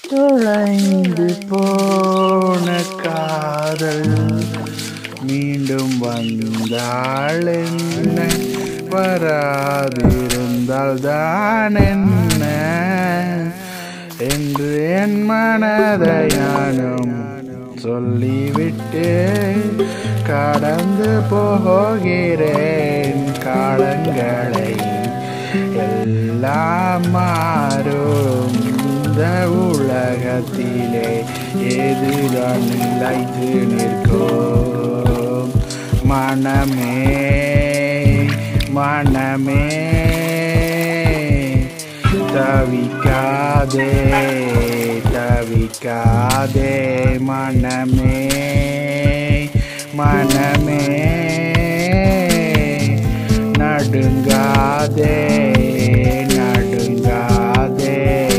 தொலைந்து போன காதல் மீண்டும் வந்தாள் என்ன வராதிருந்தால் தான் என்ன என்று என் மனதை நானும் சொல்லிவிட்டு கடந்து போகிறேன் காலங்களை எல்லாம் மாறும் இந்த உலகத்திலே ஏதுதான் நிலைத்து நிற்கும் மனமே மனமே தவிக்காதே தவிக்காதே மனமே மனமே நடுங்காதே நடுங்காதே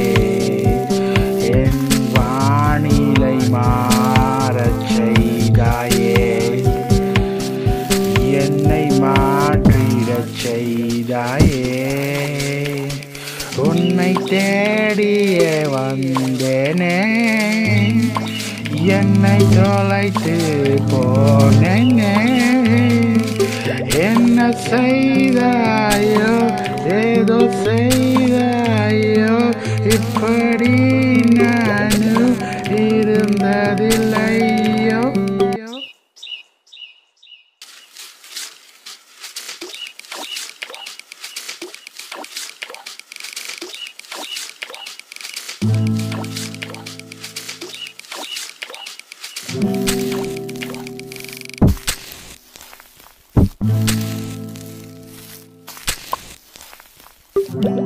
என் வானிலை மாறச் செய்தாயே என்னை மாற்றிடச் செய்தாயே உன்னை தேடிய வந்தேனே என்னை தொலைத்து போனேனே என்ன செய்தாயோ ஏதோ செய்தாயோ இப்படி நானும் இருந்ததில்லையோ Thank